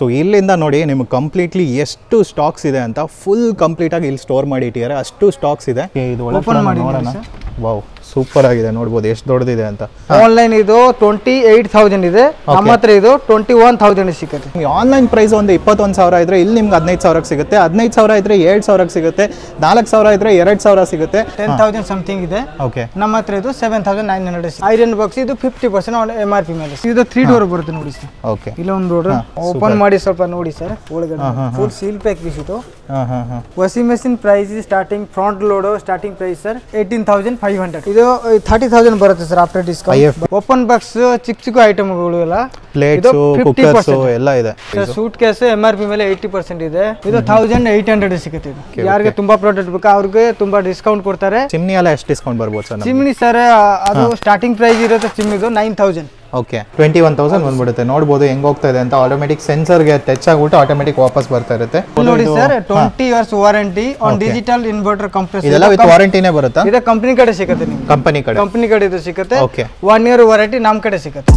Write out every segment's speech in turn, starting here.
So ಇಲ್ಲಿಂದ ನೋಡಿ ನಿಮ್ಗೆ ಕಂಪ್ಲೀಟ್ಲಿ ಎಷ್ಟು ಸ್ಟಾಕ್ಸ್ ಇದೆ ಅಂತ ಫುಲ್ ಕಂಪ್ಲೀಟಾಗಿ ಇಲ್ಲಿ ಸ್ಟೋರ್ ಮಾಡಿ ಇಟ್ಟಿದ್ದಾರೆ ಅಷ್ಟು ಸ್ಟಾಕ್ಸ್ ಇದೆ ಏ, ಇದು ಒಳಗೆ Open ಕೂಡ ಮಾಡಿದ್ದೀನಿ ನೋಡೋಣ ವಾವ್ ಸೂಪರ್ ಆಗಿದೆ ನೋಡ್ಬೋದು ಎಷ್ಟು ದೊಡ್ಡದಿದೆ ಅಂತ ಆನ್ಲೈನ್ ಇದು ಟ್ವೆಂಟಿ ಏಯ್ಟ್ ತೌಸಂಡ್ ಇದೆ ನಮ್ಮ ಹತ್ರ ಇದು ಟ್ವೆಂಟಿ ಒನ್ ತೌಸಂಡ್ ಸಿಗುತ್ತೆ ನಿಮಗೆ ಆನ್ಲೈನ್ ಪ್ರೈಸ್ ಒಂದು ಇಪ್ಪತ್ತೊಂದು ಸಾವಿರ ಇದ್ರೆ ಇಲ್ಲಿ ನಿಮ್ಗೆ ಹದಿನೈದು ಸಾವಿರಕ್ಕೆ ಸಿಗುತ್ತೆ ಹದಿನೈದು ಸಾವಿರ ಇದ್ರೆ ಏಳು ಸಾವಿರಕ್ಕೆ ಸಿಗುತ್ತೆ ನಾಲ್ಕು ಸಾವಿರ ಇದ್ರೆ ಎರಡು ಸಾವಿರ ಸಿಗುತ್ತೆ ಟೆನ್ ತೌಸಂಡ್ ಸಮಥಿಂಗ್ ಇದೆ ಓಕೆ ನಮ್ಮ ಹತ್ರ ಇದು seven thousand nine hundred iron box ಇದು fifty percent M R P ಮೇಲೆ ಇದು ತ್ರೀ ಡೋರ್ ಬರುತ್ತೆ ನೋಡಿ ಸರ್ ಓಕೆ ಇಲ್ಲ ಒಂದು ಡೋರ್ ಓಪನ್ ಮಾಡಿ ಸ್ವಲ್ಪ ನೋಡಿ ಸರ್ ಒಳಗಡೆ ಫುಲ್ ಸೀಲ್ ಪ್ಯಾಕ್ ಪೀಸ್ ಇದು ಹಾಂ ಹಾಂ ಹಾಂ washing machine price starting front load starting price sir eighteen thousand five hundred ಇದು ಥರ್ಟಿ ತೌಸಂಡ್ ಬರುತ್ತೆ sir after discount open box ಚಿಕ್ಕ ಚಿಕ್ಕ ಐಟಮ್ಗಳು ಎಲ್ಲ ಪ್ಲೇಟ್ಸು ಕುಕ್ಕರ್ಸು ಎಲ್ಲ ಇದೆ suitcase M R P ಮೇಲೆ ಏಯ್ಟಿ ಪರ್ಸೆಂಟ್ ಇದೆ ಇದು ತೌಸಂಡ್ ಏಯ್ಟ್ ಹಂಡ್ರೆಡ್ ಸಿಗುತ್ತೆ ಇದು ಯಾರಿಗೆ ತುಂಬಾ ಪ್ರಾಡಕ್ಟ್ ಬೇಕು ಅವ್ರಿಗೆ ತುಂಬಾ ಡಿಸ್ಕೌಂಟ್ ಕೊಡ್ತಾರೆ ಚಿಮ್ನಿ ಎಲ್ಲ ಎಷ್ಟು ಡಿಸ್ಕೌಂಟ್ ಬರ್ಬೋದು ಸರ್ ನಮ್ಗೆ ಚಿಮ್ನಿ ಸರ್ ಅದು ಸ್ಟಾರ್ಟಿಂಗ್ ಪ್ರೈಸ್ ಇರುತ್ತೆ ಚಿಮ್ನಿದು nine thousand okay twenty one thousand ಬಂದ್ಬಿಡುತ್ತೆ ನೋಡ್ಬೋದು ಹೆಂಗ್ ಹೋಗ್ತಾ ಇದೆ ಅಂತ ಆಟೋಮೆಟಿಕ್ ಸೆನ್ಸರ್ಗೆ ಟಚ್ ಆಗ್ಬಿಟ್ಟು ಆಟೋಮೆಟಿಕ್ ವಾಪಸ್ ಬರ್ತಾ ಇರುತ್ತೆ ನೋಡಿ sir twenty years warranty on digital inverter compressor ಇದೆಲ್ಲ ವಿತ್ ವಾರಂಟಿನೇ ಬರುತ್ತಾ ಇದು ಕಂಪ್ನಿ ಕಡೆ ಸಿಗುತ್ತೆ ನಿಮ್ಗೆ ಕಂಪನಿ ಕಡೆ ಕಂಪ್ನಿ ಕಡೆ ಇದು ಸಿಗುತ್ತೆ ಓಕೆ ಒನ್ ಇಯರ್ ವಾರಂಟಿ ನಮ್ಮ ಕಡೆ ಸಿಗುತ್ತೆ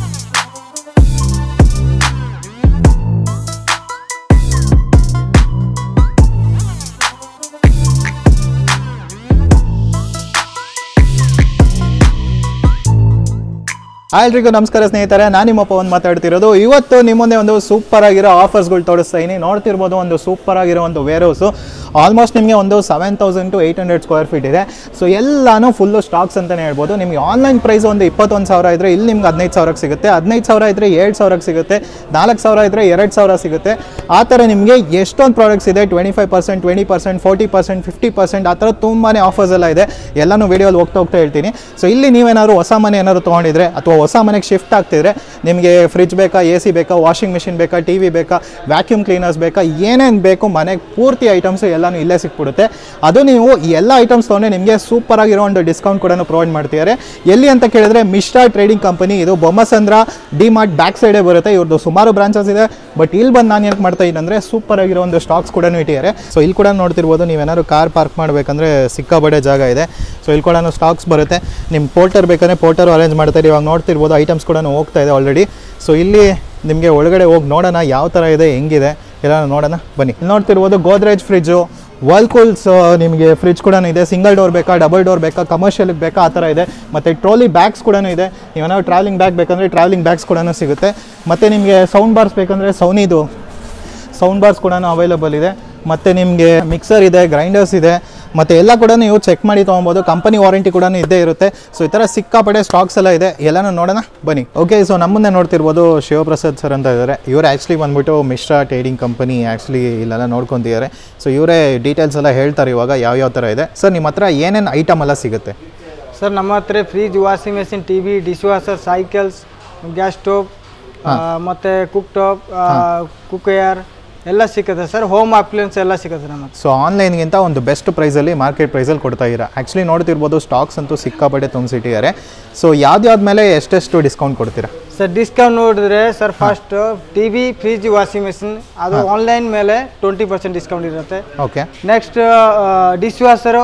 ಎಲ್ರಿಗೂ ನಮಸ್ಕಾರ ಸ್ನೇಹಿತರೆ ನಾನು ನಿಮ್ಮ ಪವನ್ ಮಾತಾಡ್ತಿರೋದು ಇವತ್ತು ನಿಮ್ಮ ಮುಂದೆ ಒಂದು ಸೂಪರ್ ಆಗಿರೋ ಆಫರ್ಸ್ಗಳು ತೋರಿಸ್ತಾ ಇದೀನಿ ನೋಡ್ತಿರ್ಬೋದು ಒಂದು ಸೂಪರ್ ಆಗಿರೋ ಒಂದು ವೇರ್ ಹೌಸು ಆಲ್ಮೋಸ್ಟ್ ನಿಮಗೆ ಒಂದು seven thousand two eight hundred square feet ಇದೆ ಸೊ ಎಲ್ಲಾನು ಫುಲ್ಲು ಸ್ಟಾಕ್ಸ್ ಅಂತಲೇ ಹೇಳ್ಬೋದು ನಿಮಗೆ ಆನ್ಲೈನ್ ಪ್ರೈಸ್ ಒಂದು ಇಪ್ಪತ್ತೊಂದು ಸಾವಿರ ಇದ್ದರೆ ಇಲ್ಲಿ ನಿಮ್ಗೆ ಹದಿನೈದು ಸಾವಿರಕ್ಕೆ ಸಿಗುತ್ತೆ ಹದಿನೈದು ಸಾವಿರ ಇದ್ದರೆ ಏಳು ಸಾವಿರಕ್ಕೆ ಸಿಗುತ್ತೆ ನಾಲ್ಕು ಸಾವಿರ ಇದ್ದರೆ ಎರಡು ಸಾವಿರ ಸಿಗುತ್ತೆ ಆ ಥರ ನಿಮಗೆ ಎಷ್ಟೊಂದು ಪ್ರಾಡಕ್ಟ್ಸ್ ಇದೆ twenty five percent twenty percent forty percent fifty percent ಆ ಥರ ತುಂಬಾ ಆಫರ್ಸ್ ಎಲ್ಲ ಇದೆ ಎಲ್ಲನೂ ವಿಡಿಯೋಲಿ ಹೋಗ್ತಾ ಹೋಗ್ತಾ ಹೇಳ್ತೀನಿ ಸೊ ಇಲ್ಲಿ ನೀವೇನಾದ್ರು ಹೊಸ ಮನೆ ಏನಾದ್ರು ತೊಗೊಂಡಿದ್ರೆ ಅಥವಾ ಹೊಸ ಮನೆಗೆ ಶಿಫ್ಟ್ ಆಗ್ತಿದ್ರೆ ನಿಮಗೆ ಫ್ರಿಜ್ ಬೇಕಾ ಎ ಸಿ ಬೇಕಾ ವಾಷಿಂಗ್ ಮಿಷಿನ್ ಬೇಕಾ ಟಿ ವಿ ಬೇಕಾ ವ್ಯಾಕ್ಯೂಮ್ ಕ್ಲೀನರ್ಸ್ ಬೇಕಾ ಏನೇನು ಬೇಕು ಮನೆಗೆ ಪೂರ್ತಿ ಐಟಮ್ಸು ಎಲ್ಲನೂ ಇಲ್ಲೇ ಸಿಕ್ಬಿಡುತ್ತೆ ಅದು ನೀವು ಈ ಎಲ್ಲ ಐಟಮ್ಸ್ ತೊಗೊಂಡ್ರೆ ನಿಮಗೆ ಸೂಪರ್ ಆಗಿರೋ ಒಂದು ಡಿಸ್ಕೌಂಟ್ ಕೂಡ ಪ್ರೊವೈಡ್ ಮಾಡ್ತಿದ್ದಾರೆ ಎಲ್ಲಿ ಅಂತ ಕೇಳಿದ್ರೆ ಮಿಶ್ರಾ ಟ್ರೇಡಿಂಗ್ ಕಂಪನಿ ಇದು ಬೊಮ್ಮಸಂದ್ರ ಡಿ ಮಾರ್ಟ್ ಬ್ಯಾಕ್ ಸೈಡೇ ಬರುತ್ತೆ ಇವ್ರದ್ದು ಸುಮಾರು ಬ್ರಾಂಚಸ್ ಇದೆ ಬಟ್ ಇಲ್ಲಿ ಬಂದು ನಾನು ಏನಕ್ಕೆ ಮಾಡ್ತಾ ಇದ್ದೀನಿ ಅಂದರೆ ಸೂಪರ್ ಆಗಿರೋ ಒಂದು ಸ್ಟಾಕ್ಸ್ ಕೂಡ ಇಟ್ಟಿದ್ದಾರೆ ಸೊ ಇಲ್ಲಿ ಕೂಡ ನೋಡ್ತಿರ್ಬೋದು ನೀವೇನಾದ್ರು ಕಾರ್ ಪಾರ್ಕ್ ಮಾಡಬೇಕಂದ್ರೆ ಸಿಕ್ಕಾಬಡೆ ಜಾಗ ಇದೆ ಸೊ ಇಲ್ಲಿ ಕೂಡ ಸ್ಟಾಕ್ಸ್ ಬರುತ್ತೆ ನಿಮ್ಮ ಪೋರ್ಟರ್ ಬೇಕಂದ್ರೆ ಪೋರ್ಟರ್ ಅರೇಂಜ್ ಮಾಡ್ತಾರೆ ಇವಾಗ ನೋಡ್ತಿರ್ಬೋದು ಐಟಮ್ಸ್ ಕೂಡ ಹೋಗ್ತಾ ಇದೆ ಆಲ್ರೆಡಿ ಸೊ ಇಲ್ಲಿ ನಿಮಗೆ ಒಳಗಡೆ ಹೋಗಿ ನೋಡೋಣ ಯಾವ ಥರ ಇದೆ ಹೆಂಗಿದೆ ಎಲ್ಲ ನೋಡೋಣ ಬನ್ನಿ ಇಲ್ಲಿ ನೋಡ್ತಿರ್ಬೋದು ಗೋದ್ರೇಜ್ ಫ್ರಿಜ್ಜು ವರ್ಲ್ಕೂಲ್ಸ್ ನಿಮಗೆ ಫ್ರಿಜ್ ಕೂಡ ಇದೆ ಸಿಂಗಲ್ ಡೋರ್ ಬೇಕಾ ಡಬಲ್ ಡೋರ್ ಬೇಕಾ ಕಮರ್ಷಿಯಲ್ಗೆ ಬೇಕಾ ಆ ಥರ ಇದೆ ಮತ್ತು ಟ್ರೋಲಿ ಬ್ಯಾಗ್ಸ್ ಕೂಡ ಇದೆ ನೀವೇನಾದ್ರು ಟ್ರಾವೆಲಿಂಗ್ ಬ್ಯಾಗ್ ಬೇಕಂದರೆ ಟ್ರಾವೆಲಿಂಗ್ ಬ್ಯಾಗ್ಸ್ ಕೂಡ ಸಿಗುತ್ತೆ ಮತ್ತು ನಿಮಗೆ ಸೌಂಡ್ ಬಾರ್ಸ್ ಬೇಕಂದರೆ ಸೌನಿದು ಸೌಂಡ್ ಬಾರ್ಸ್ ಕೂಡ ಅವೈಲಬಲ್ ಇದೆ ಮತ್ತು ನಿಮಗೆ ಮಿಕ್ಸರ್ ಇದೆ ಗ್ರೈಂಡರ್ಸ್ ಇದೆ ಮತ್ತು ಎಲ್ಲ ಕೂಡ ನೀವು ಚೆಕ್ ಮಾಡಿ ತೊಗೊಬೋದು ಕಂಪನಿ ವಾರಂಟಿ ಕೂಡ ಇದ್ದೇ ಇರುತ್ತೆ ಸೊ ಈ ಥರ ಸಿಕ್ಕಾಪಡೆ ಸ್ಟಾಕ್ಸ್ ಎಲ್ಲ ಇದೆ ಎಲ್ಲನೂ ನೋಡೋಣ ಬನ್ನಿ ಓಕೆ ಸೊ ನಮ್ಮ ಮುಂದೆ ನೋಡ್ತಿರ್ಬೋದು ಶಿವಪ್ರಸಾದ್ ಸರ್ ಅಂತ ಇದ್ದಾರೆ ಇವರು ಆ್ಯಕ್ಚುಲಿ ಬಂದ್ಬಿಟ್ಟು ಮಿಶ್ರಾ ಟ್ರೇಡಿಂಗ್ ಕಂಪನಿ ಆ್ಯಕ್ಚುಲಿ ಇಲ್ಲೆಲ್ಲ ನೋಡ್ಕೊತಿದ್ದಾರೆ ಸೊ ಇವರೇ ಡೀಟೇಲ್ಸ್ ಎಲ್ಲ ಹೇಳ್ತಾರೆ ಇವಾಗ ಯಾವ ಯಾವ ಥರ ಇದೆ ಸರ್ ನಿಮ್ಮ ಹತ್ರ ಏನೇನು ಐಟಮ್ ಎಲ್ಲ ಸಿಗುತ್ತೆ ಸರ್ ನಮ್ಮ ಹತ್ರ fridge washing machine T V dishwasher cycles gas stove ಮತ್ತು ಕುಕ್ ಟಾಪ್ ಕುಕ್ ಏರ್ ಎಲ್ಲ ಸಿಗುತ್ತೆ ಸರ್ ಹೋಮ್ ಅಪ್ಲಿಯನ್ಸ್ ಎಲ್ಲ ಸಿಗುತ್ತೆ ನಮ್ಮ ಹತ್ರ ಸೊ ಆನ್ಲೈನ್ಗಿಂತ ಒಂದು ಬೆಸ್ಟ್ ಪ್ರೈಸಲ್ಲಿ ಮಾರ್ಕೆಟ್ ಪ್ರೈಸಲ್ಲಿ ಕೊಡ್ತಾ ಇದ್ದೀರಾ ಆ್ಯಕ್ಚುಲಿ ನೋಡ್ತಿರ್ಬೋದು ಸ್ಟಾಕ್ಸ್ ಅಂತೂ ಸಿಕ್ಕಾಪಟ್ಟೆ ತುಂಬಿಸಿಟ್ಟಿದ್ದಾರೆ ಸೊ ಯಾವ್ದ್ಯಾವ್ದ ಮೇಲೆ ಎಷ್ಟೆಷ್ಟು ಡಿಸ್ಕೌಂಟ್ ಕೊಡ್ತೀರಾ ಸರ್ ಡಿಸ್ಕೌಂಟ್ ನೋಡಿದ್ರೆ sir first T V fridge washing machine ಅದು ಆನ್ಲೈನ್ ಮೇಲೆ ಟ್ವೆಂಟಿ ಪರ್ಸೆಂಟ್ ಡಿಸ್ಕೌಂಟ್ ಇರುತ್ತೆ okay next dishwasher